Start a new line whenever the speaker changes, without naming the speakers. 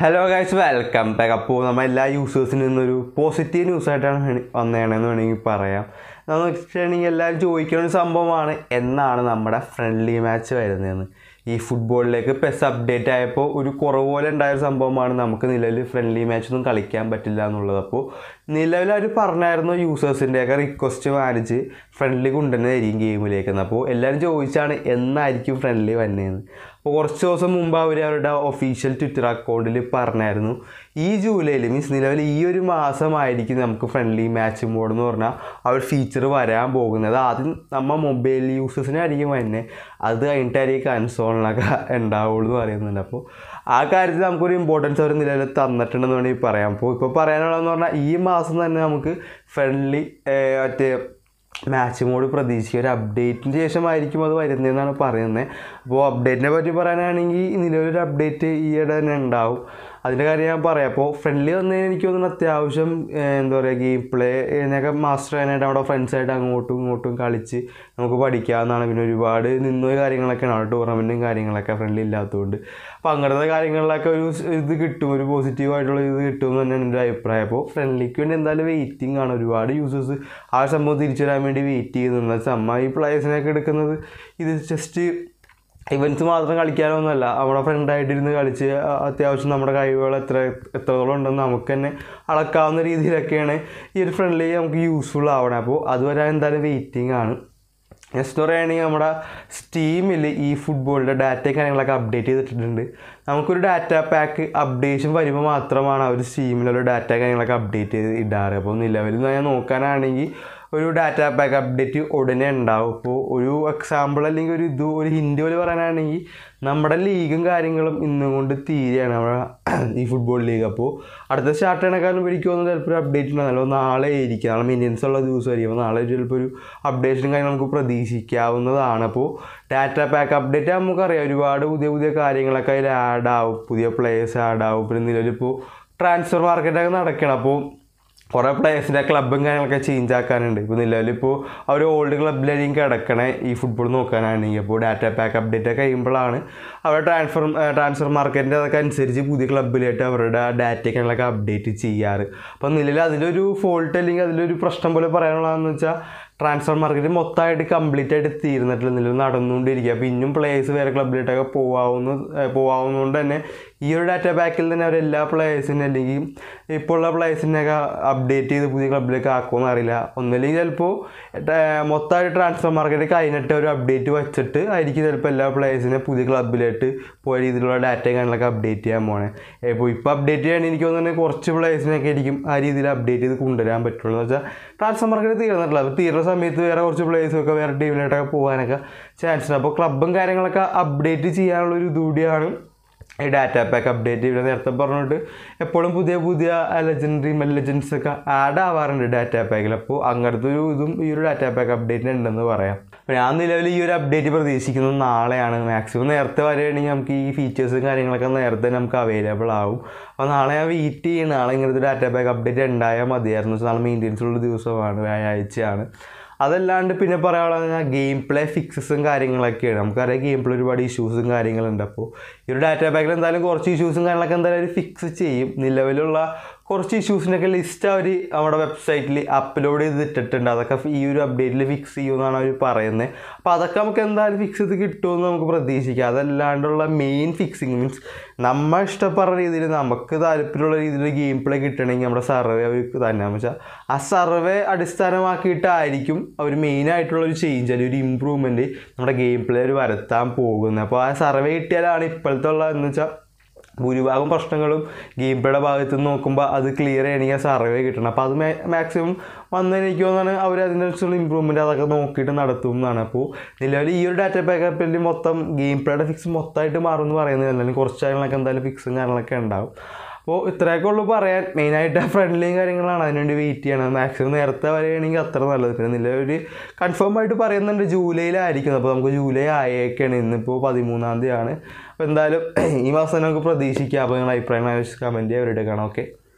hello guys welcome back അപ്പോൾ നമ്മൾ എല്ലാ യൂസേഴ്സിനും ഇന്നൊരു പോസിറ്റീവ് ന്യൂസായിട്ടാണ് വന്നേണെന്ന് വേണമെങ്കിൽ പറയാം എന്ന് വെച്ചിട്ടുണ്ടെങ്കിൽ എല്ലാവരും ചോദിക്കുന്ന ഒരു സംഭവമാണ് എന്നാണ് നമ്മുടെ ഫ്രണ്ട്ലി മാച്ച് വരുന്നതെന്ന് ഈ ഫുട്ബോളിലേക്ക് പെസ് അപ്ഡേറ്റ് ആയപ്പോൾ ഒരു കുറവ് പോലെ ഉണ്ടായ ഒരു സംഭവമാണ് നമുക്ക് നിലവിൽ ഫ്രണ്ട്ലി മാച്ച് ഒന്നും കളിക്കാൻ പറ്റില്ല എന്നുള്ളത് അപ്പോൾ നിലവിൽ അവർ പറഞ്ഞായിരുന്നു യൂസേഴ്സിൻ്റെയൊക്കെ റിക്വസ്റ്റ് മാനിച്ച് ഫ്രണ്ട്ലി കൊണ്ടുവന്നതായിരിക്കും ഗെയിമിലേക്ക് അപ്പോൾ എല്ലാവരും ചോദിച്ചാണ് എന്നായിരിക്കും ഫ്രണ്ട്ലി വന്നതെന്ന് അപ്പോൾ കുറച്ച് ദിവസം മുമ്പ് അവർ അവരുടെ ഒഫീഷ്യൽ ട്വിറ്റർ അക്കൗണ്ടിൽ പറഞ്ഞായിരുന്നു ഈ ജൂലൈയിൽ മീൻസ് നിലവിൽ ഈ ഒരു മാസമായിരിക്കും നമുക്ക് ഫ്രണ്ട്ലി മാച്ച് മോഡ് എന്ന് പറഞ്ഞാൽ ആ ഒരു ഫീച്ചർ വരാൻ പോകുന്നത് ആദ്യം നമ്മൾ മൊബൈൽ യൂസേഴ്സിനായിരിക്കും തന്നെ അത് കഴിഞ്ഞിട്ടായിരിക്കും കൺസോളിനൊക്കെ ഉണ്ടാവുള്ളൂ എന്ന് പറയുന്നുണ്ട് അപ്പോൾ ആ കാര്യത്തിൽ നമുക്കൊരു ഇമ്പോർട്ടൻസ് അവർ നിലവിൽ തന്നിട്ടുണ്ടെന്ന് വേണമെങ്കിൽ പറയാം അപ്പോൾ ഇപ്പോൾ പറയാനുള്ളതെന്ന് പറഞ്ഞാൽ ഈ മാസം തന്നെ നമുക്ക് ഫ്രണ്ട്ലി മറ്റേ മാച്ച് മോഡ് പ്രതീക്ഷിക്കുക ഒരു അപ്ഡേറ്റിന് ശേഷമായിരിക്കും അത് വരുന്നതെന്നാണ് പറയുന്നത് അപ്പോൾ അപ്ഡേറ്റിനെ പറ്റി പറയാനാണെങ്കിൽ നിലവിലൊരു അപ്ഡേറ്റ് ഈയിടെ തന്നെ ഉണ്ടാവും അതിൻ്റെ കാര്യം ഞാൻ പറയാം അപ്പോൾ ഫ്രണ്ട്ലി വന്നതിന് എനിക്ക് തോന്നുന്നു അത്യാവശ്യം ഏഹ്, എന്താ പറയുക ഗെയിം പ്ലേ ഇതിനൊക്കെ മാസ്റ്റർ ചെയ്യാനായിട്ട് അവിടെ ഫ്രണ്ട്സായിട്ട് അങ്ങോട്ടും ഇങ്ങോട്ടും കളിച്ച് നമുക്ക് പഠിക്കാവുന്നതാണ് പിന്നെ ഒരുപാട് നിന്നൊരു കാര്യങ്ങളൊക്കെയാണ് അവിടെ ടൂർണമെൻറ്റും കാര്യങ്ങളൊക്കെ ഫ്രണ്ട്ലി ഇല്ലാത്തതുകൊണ്ട് അപ്പോൾ അങ്ങനത്തെ കാര്യങ്ങളിലൊക്കെ ഒരു സ് ഇത് കിട്ടും ഒരു പോസിറ്റീവ് ആയിട്ടുള്ള ഇത് കിട്ടുമെന്ന് തന്നെയാണ് എൻ്റെ അഭിപ്രായം അപ്പോൾ ഫ്രണ്ട്ലിക്ക് വേണ്ടി എന്തായാലും വെയിറ്റിംഗ് ആണ് ഒരുപാട് യൂസേഴ്സ് ആ ഒരു സംഭവം തിരിച്ചു വരാൻ വേണ്ടി വെയിറ്റ് ചെയ്യുന്നുണ്ട് ചമ്മ ഈ പ്ലേയേഴ്സിനൊക്കെ എടുക്കുന്നത് ഇത് ജസ്റ്റ് ഇവൻസ് മാത്രം കളിക്കാനൊന്നുമല്ല നമ്മുടെ ഫ്രണ്ടായിട്ടിരുന്ന് കളിച്ച് അ- അത്യാവശ്യം നമ്മുടെ കഴിവുകൾ എത്ര എത്രത്തോളം ഉണ്ടെന്ന് നമുക്ക് തന്നെ അളക്കാവുന്ന രീതിയിലൊക്കെയാണ് ഈ ഒരു ഫ്രണ്ട്ലി നമുക്ക് യൂസ്ഫുൾ ആവണേ അപ്പോൾ അതുവരെ എന്തായാലും വെയിറ്റിംഗ് ആണ് നെക്സ്റ്റ് പറയുകയാണെങ്കിൽ നമ്മുടെ സ്റ്റീമിൽ ഈ ഫുട്ബോളിൻ്റെ ഡാറ്റയും കാര്യങ്ങളൊക്കെ അപ്ഡേറ്റ് ചെയ്തിട്ടുണ്ട് നമുക്കൊരു ഡാറ്റ പാക്ക് അപ്ഡേഷൻ വരുമ്പോൾ മാത്രമാണ് അവർ സ്റ്റീമിലുള്ള ഡാറ്റ കാര്യങ്ങളൊക്കെ അപ്ഡേറ്റ് ചെയ്ത് ഇടാറ് അപ്പോൾ നിലവിൽ ഞാൻ നോക്കാനാണെങ്കിൽ ഒരു ഡാറ്റ പാക്ക് അപ്ഡേറ്റ് ഉടനെ ഉണ്ടാവും ഇപ്പോൾ ഒരു എക്സാമ്പിൾ അല്ലെങ്കിൽ ഒരു ഇത് ഒരു ഹിൻഡ് പോലെ പറയാനാണെങ്കിൽ നമ്മുടെ ലീഗും കാര്യങ്ങളും ഇന്നും കൊണ്ട് തീരെയാണ് നമ്മുടെ ഈ ഫുട്ബോൾ ലീഗ് അപ്പോൾ അടുത്ത സ്റ്റാർട്ട് ചെയ്യണക്കാരും എനിക്ക് തോന്നുന്നു ചിലപ്പോൾ ഒരു അപ്ഡേറ്റ് ഉണ്ടാകുമല്ലോ നാളെ ആയിരിക്കും നാളെ മിനിയൻസ് ഉള്ള ദിവസമായിരിക്കും അപ്പോൾ നാളെ ചിലപ്പോൾ ഒരു അപ്ഡേഷനും കാര്യം നമുക്ക് പ്രതീക്ഷിക്കാവുന്നതാണ് അപ്പോൾ ഡാറ്റ പാക്ക് അപ്ഡേറ്റ് നമുക്കറിയാം ഒരുപാട് പുതിയ പുതിയ കാര്യങ്ങളൊക്കെ അതിൽ ആഡ് ആവും പുതിയ പ്ലേയേഴ്സ് ആഡ് ആവും പിന്നെ നിലവിലിപ്പോൾ ട്രാൻസ്ഫർ മാർക്കറ്റൊക്കെ നടക്കണം അപ്പോൾ കുറേ പ്ലേയേഴ്സിൻ്റെ ക്ലബും കാര്യങ്ങളൊക്കെ ചേഞ്ച് ആക്കാനുണ്ട് ഇപ്പോൾ നിലവിലിപ്പോൾ അവർ ഓൾഡ് ക്ലബിലായിരിക്കും കിടക്കണേ ഈ ഫുട്ബോൾ നോക്കാനാണെങ്കിൽ അപ്പോൾ ഡാറ്റ പാക്ക് അപ്ഡേറ്റ് ഒക്കെ കഴിയുമ്പോഴാണ് അവരുടെ ട്രാൻസ്ഫർ ട്രാൻസ്ഫർ മാർക്കറ്റിൻ്റെ അതൊക്കെ അനുസരിച്ച് പുതിയ ക്ലബിലായിട്ട് അവരുടെ ഡാറ്റ കാര്യങ്ങളൊക്കെ അപ്ഡേറ്റ് ചെയ്യാറ് അപ്പോൾ നിലവിൽ അതിലൊരു ഫോൾട്ട് അല്ലെങ്കിൽ അതിലൊരു പ്രശ്നം പോലെ പറയാനുള്ളതെന്ന് വെച്ചാൽ ട്രാൻസ്ഫർ മാർക്കറ്റ് മൊത്തമായിട്ട് കംപ്ലീറ്റ് ആയിട്ട് തീർന്നിട്ടില്ല നിലവിൽ നടന്നുകൊണ്ടിരിക്കുക അപ്പോൾ ഇന്നും പ്ലേയേഴ്സ് വേറെ ക്ലബിലോട്ടൊക്കെ പോകാവുന്ന പോകാവുന്നതുകൊണ്ട് തന്നെ ഈ ഒരു ഡാറ്റ പാക്കിൽ തന്നെ അവർ എല്ലാ പ്ലേയേഴ്സിനും അല്ലെങ്കിൽ ഇപ്പോൾ ഉള്ള പ്ലേയേഴ്സിനെയൊക്കെ അപ്ഡേറ്റ് ചെയ്ത് പുതിയ ക്ലബിലേക്ക് ആക്കുമെന്ന് അറിയില്ല ഒന്നില്ലെങ്കിൽ ചിലപ്പോൾ മൊത്തമായിട്ട് ട്രാൻസ്ഫർ മാർക്കറ്റ് കഴിഞ്ഞിട്ട് ഒരു അപ്ഡേറ്റ് വെച്ചിട്ട് ആയിരിക്കും ചിലപ്പോൾ എല്ലാ പ്ലേയേഴ്സിനെ പുതിയ ക്ലബിലായിട്ട് പോയ രീതിയിലുള്ള ഡാറ്റയും കാര്യങ്ങളൊക്കെ അപ്ഡേറ്റ് ചെയ്യാൻ പോണേ ഇപ്പോൾ ഇപ്പോൾ അപ്ഡേറ്റ് ചെയ്യാൻ എനിക്ക് തോന്നുന്നത് കുറച്ച് പ്ലേയേഴ്സിനൊക്കെ ആയിരിക്കും ആ രീതിയിൽ അപ്ഡേറ്റ് ചെയ്ത് കൊണ്ടുവരാൻ പറ്റുള്ളൂ എന്ന് വെച്ചാൽ ട്രാൻസ്ഫർ മാർക്കറ്റ് തീർന്നിട്ടില്ല അപ്പോൾ തീരുന്ന സമയത്ത് വേറെ കുറച്ച് പ്ലേയേഴ്സൊക്കെ വേറെ ടീമിലോട്ടൊക്കെ പോകാനൊക്കെ ചാൻസ് ഉണ്ട് അപ്പോൾ ക്ലബും കാര്യങ്ങളൊക്കെ അപ്ഡേറ്റ് ചെയ്യാനുള്ള ഒരു ഇതുകൂടിയാണ് ഈ ഡാറ്റ പാക്ക് അപ്ഡേറ്റ് ഇവിടെ നേരത്തെ പറഞ്ഞിട്ട് എപ്പോഴും പുതിയ പുതിയ ലെജൻഡറി ലെജൻസ് ഒക്കെ ആഡ് ആവാറുണ്ട് ഡാറ്റ പാക്കിൽ അപ്പോൾ അങ്ങനത്തെ ഒരു ഇതും ഈ ഒരു ഡാറ്റ പാക്ക് അപ്ഡേറ്റിന് ഉണ്ടെന്ന് പറയാം അപ്പോൾ ഞാൻ നിലവിൽ ഈ ഒരു അപ്ഡേറ്റ് പ്രതീക്ഷിക്കുന്നത് നാളെയാണ് മാക്സിമം നേരത്തെ വരികയാണെങ്കിൽ നമുക്ക് ഈ ഫീച്ചേഴ്സും കാര്യങ്ങളൊക്കെ നേരത്തെ നമുക്ക് അവൈലബിൾ ആവും അപ്പോൾ നാളെ ഞാൻ വെയിറ്റ് ചെയ്യും നാളെ ഇങ്ങനത്തെ ഡാറ്റ പാക്ക് അപ്ഡേറ്റ് ഉണ്ടായാൽ മതിയായിരുന്നു നാളെ മെയിൻ്റെനൻസ് ഉള്ള ദിവസമാണ് വ്യാഴാഴ്ചയാണ് അതല്ലാണ്ട് പിന്നെ പറയാനുള്ളത് ഗെയിം പ്ലേ ഫിക്സസും കാര്യങ്ങളൊക്കെയാണ് നമുക്കറിയാം ഗെയിം പ്ലേ ഒരുപാട് ഇഷ്യൂസും കാര്യങ്ങളുണ്ട് അപ്പോൾ ഈ ഒരു ഡാറ്റ പാക്കിൽ എന്തായാലും കുറച്ച് ഇഷ്യൂസും കാര്യങ്ങളൊക്കെ എന്തായാലും അവർ ഫിക്സ് ചെയ്യും നിലവിലുള്ള കുറച്ച് ഇഷ്യൂസിനൊക്കെ ലിസ്റ്റ് അവർ നമ്മുടെ വെബ്സൈറ്റിൽ അപ്ലോഡ് ചെയ്തിട്ടിട്ടുണ്ട് അതൊക്കെ ഈ ഒരു അപ്ഡേറ്റിൽ ഫിക്സ് ചെയ്യുമെന്നാണ് അവർ പറയുന്നത് അപ്പോൾ അതൊക്കെ നമുക്ക് എന്തായാലും ഫിക്സ് ചെയ്ത് കിട്ടുമെന്ന് നമുക്ക് പ്രതീക്ഷിക്കാം അതല്ലാണ്ടുള്ള മെയിൻ ഫിക്സിങ് മീൻസ് നമ്മൾ ഇഷ്ടപ്പെടുന്ന രീതിയിൽ നമുക്ക് താല്പര്യമുള്ള രീതിയിൽ ഗെയിം പ്ലേ കിട്ടണമെങ്കിൽ നമ്മുടെ സർവേ അവർക്ക് തന്നെ വെച്ചാൽ ആ സർവേ അടിസ്ഥാനമാക്കിയിട്ടായിരിക്കും അവർ മെയിനായിട്ടുള്ള ഒരു ചേഞ്ച് അല്ലെങ്കിൽ ഒരു ഇമ്പ്രൂവ്മെൻറ്റ് നമ്മുടെ ഗെയിം പ്ലേ ഒരു വരുത്താൻ പോകുന്നത് അപ്പോൾ ആ സർവേ കിട്ടിയാലാണ് ഇപ്പോഴത്തെ ഉള്ള എന്ന് വെച്ചാൽ ഭൂരിഭാഗം പ്രശ്നങ്ങളും ഗെയിം പ്ലേയുടെ ഭാഗത്ത് നിന്ന് നോക്കുമ്പോൾ അത് ക്ലിയർ ചെയ്യണമെങ്കിൽ സർവേ കിട്ടണം അപ്പോൾ അത് മാക്സിമം വന്നതിന് എനിക്ക് തോന്നുന്നു അവർ അതിനനുസരിച്ചുള്ള ഇമ്പ്രൂവ്മെൻറ്റ് അതൊക്കെ നോക്കിയിട്ട് നടത്തും എന്നാണ് അപ്പോൾ നിലവിൽ ഈ ഒരു ഡാറ്റ പാക്കപ്പിൽ മൊത്തം ഗെയിം പ്ലേയുടെ ഫിക്സ് മൊത്തമായിട്ട് മാറും എന്ന് പറയുന്നത് അല്ലെങ്കിൽ കുറച്ച് കാര്യങ്ങളൊക്കെ എന്തായാലും ഫിക്സും കാര്യങ്ങളൊക്കെ ഉണ്ടാവും അപ്പോൾ ഇത്രയൊക്കെ ഉള്ളൂ പറയാൻ മെയിനായിട്ട് ഫ്രണ്ട്ലിയും കാര്യങ്ങളാണ് അതിനുവേണ്ടി വെയിറ്റ് ചെയ്യണം മാക്സിമം നേരത്തെ വരികയാണെങ്കിൽ അത്ര നല്ലത് പിന്നെ നിലവിൽ കൺഫേം ആയിട്ട് പറയുന്നുണ്ട് ജൂലൈയിലായിരിക്കും അപ്പോൾ നമുക്ക് ജൂലൈ ആയേക്കാണ് ഇന്നിപ്പോൾ പതിമൂന്നാം തീയതിയാണ് അപ്പോൾ എന്തായാലും ഈ മാസം നമുക്ക് പ്രതീക്ഷിക്കാം അപ്പോൾ നിങ്ങളുടെ അഭിപ്രായങ്ങൾ കമൻറ്റ് ചെയ്യാൻ അവരുടെ കാണാം ഓക്കെ